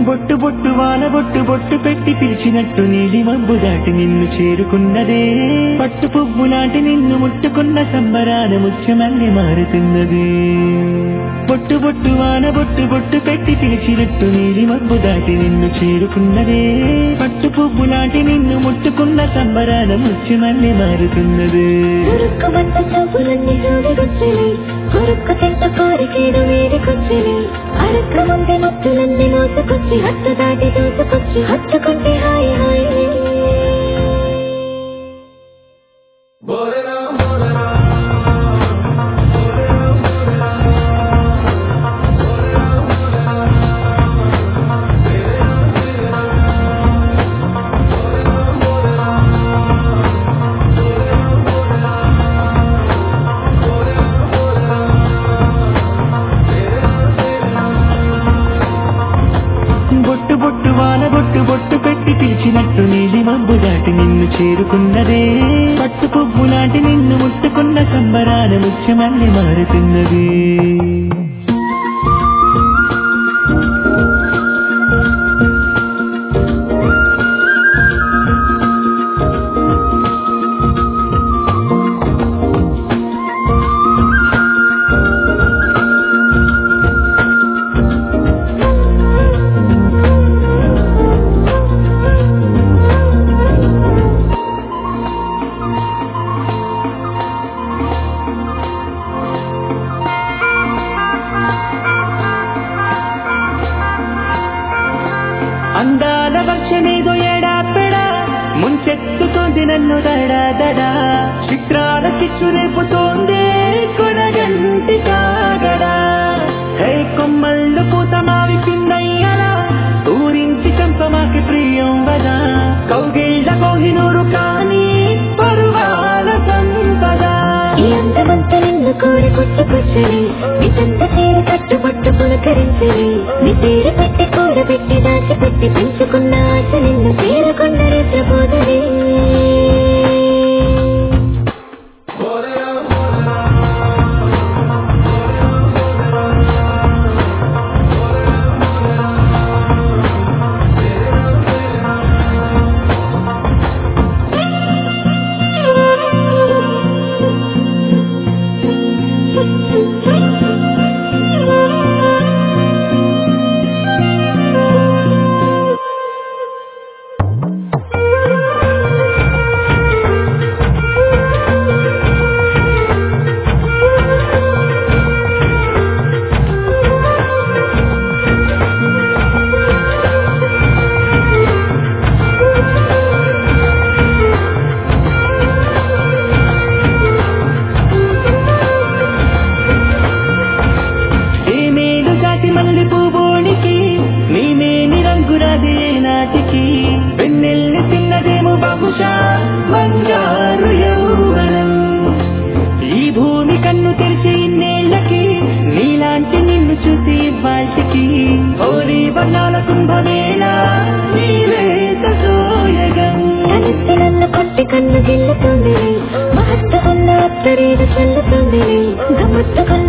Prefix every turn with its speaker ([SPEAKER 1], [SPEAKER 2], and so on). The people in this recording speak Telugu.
[SPEAKER 1] బొట్టు బొట్టు వాన బొట్టు బొట్టు పెట్టి పిలిచినట్టు నీలి మబ్బు దాటి నిన్ను చేరుకున్నదే పట్టు పువ్వు నాటి నిన్ను ముట్టుకున్న సంబరాన ముత్యమల్లి మారుతున్నది బొట్టు బొట్టు వాన బొట్టు బొట్టు పెట్టి పిలిచినట్టు నీలి మబ్బు దాటి నిన్ను చేరుకున్నదే పట్టు పువ్వు నాటి నిన్ను ముట్టుకున్న సంబరాన ముత్యమల్లి మారుతున్నది
[SPEAKER 2] ఉరుక్కుమంత చూపులన్నీ జోడిగొచ్చిని కొరుక్కు తింట కోరికేడు వేడికొచ్చిని అరక్క ముందే మత్తులన్నీ మోసుకొచ్చి హత్తు దాటి దూసుకొచ్చి హత్తుకుంటే హాయి హాయి
[SPEAKER 1] బొట్టు బొట్టు వాన బొట్టు బొట్టు పెట్టి పిలిచినట్టు నీలి మబ్బు దాటి నిన్ను చేరుకున్నదే పట్టు పువ్వు నాటి నిన్ను ముట్టుకున్న సంబరాన ముత్యమల్లి మారుతున్నది అందాల వర్షమేదో ఎడాపెడా ముంచెత్తుతోంది నన్ను దడా దడా చిత్రాల చిచ్చు రేపుతోంది కొనగంటి కాగడా హై కొమ్మల్లో పూత మావి పిందయ్యలా ఊరించి చంపమాకి ప్రియం వదా కౌగిళ్ళ కోహినూరు కానీ పరువాల సంపద
[SPEAKER 2] ఈ అందమంతా నిన్ను కోరి కొట్టుకొచ్చని నీ చెంత చీర కట్టుబట్టు పులకరించని నీ పేరు పెట్టి కూడబెట్టి దాచిపెట్టి పెంచుకున్న ఆశ నిన్ను చేరుకున్న రేత్రపోదని
[SPEAKER 1] ఏమేలు జాతి మల్లి పువ్వునికి నీమేని రంగురాదే నాటికి వెన్నెల్లి తిన్నదేమో బహుశా బంగారు యౌవనం ఈ భూమి కన్ను తెరిచి ఇన్నేళ్లకి నీలాంటి నిన్ను చూసి వాటికి హోలీ వర్ణాల కుంభమేళ నీవేత సోయగం
[SPEAKER 2] కలిసి నన్ను కొట్టి కన్ను గిల్లుతుంది మహత్వ ఉన్న అత్తరేడు చెల్లుతుంది గమ్మత్తుకున్న